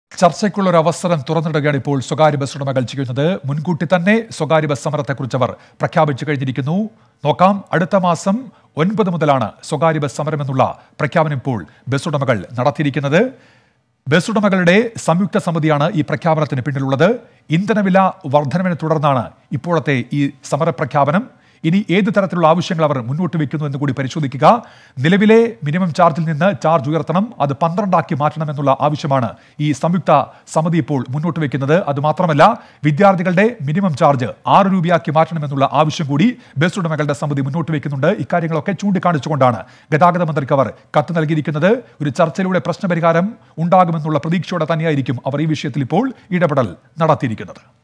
ചർച്ചയ്ക്കുള്ള ഒരു അവസരം തുറന്നിടുകയാണ് ഇപ്പോൾ സ്വകാര്യ ബസ് ഉടമകൾ ചെയ്യുന്നത് മുൻകൂട്ടി തന്നെ സ്വകാര്യ ബസ് സമരത്തെക്കുറിച്ച് അവർ പ്രഖ്യാപിച്ചു കഴിഞ്ഞിരിക്കുന്നു നോക്കാം അടുത്ത മാസം ഒൻപത് മുതലാണ് സ്വകാര്യ ബസ് സമരം എന്നുള്ള പ്രഖ്യാപനം ഇപ്പോൾ ബസ് ഉടമകൾ നടത്തിയിരിക്കുന്നത് ബസ് ഉടമകളുടെ സംയുക്ത സമിതിയാണ് ഈ പ്രഖ്യാപനത്തിന് പിന്നിലുള്ളത് ഇന്ധനവില വർധനവിനെ തുടർന്നാണ് ഇപ്പോഴത്തെ ഈ സമരപ്രഖ്യാപനം ഇനി ഏത് തരത്തിലുള്ള ആവശ്യങ്ങൾ അവർ മുന്നോട്ട് വെക്കുന്നു എന്ന് കൂടി പരിശോധിക്കുക നിലവിലെ മിനിമം ചാർജിൽ നിന്ന് ചാർജ് ഉയർത്തണം അത് പന്ത്രണ്ടാക്കി മാറ്റണം എന്നുള്ള ആവശ്യമാണ് ഈ സംയുക്ത സമിതി ഇപ്പോൾ മുന്നോട്ട് വെക്കുന്നത് അതുമാത്രമല്ല വിദ്യാർത്ഥികളുടെ മിനിമം ചാർജ് ആറ് രൂപയാക്കി മാറ്റണമെന്നുള്ള ആവശ്യം കൂടി ബസ് ഉടമകളുടെ സമിതി മുന്നോട്ട് വെക്കുന്നുണ്ട് ഇക്കാര്യങ്ങളൊക്കെ ചൂണ്ടിക്കാണിച്ചുകൊണ്ടാണ് ഗതാഗത മന്ത്രിക്ക് അവർ കത്ത് നൽകിയിരിക്കുന്നത് ഒരു ചർച്ചയിലൂടെ പ്രശ്നപരിഹാരം ഉണ്ടാകുമെന്നുള്ള പ്രതീക്ഷയോടെ തന്നെയായിരിക്കും അവർ ഈ വിഷയത്തിൽ ഇപ്പോൾ ഇടപെടൽ നടത്തിയിരിക്കുന്നത്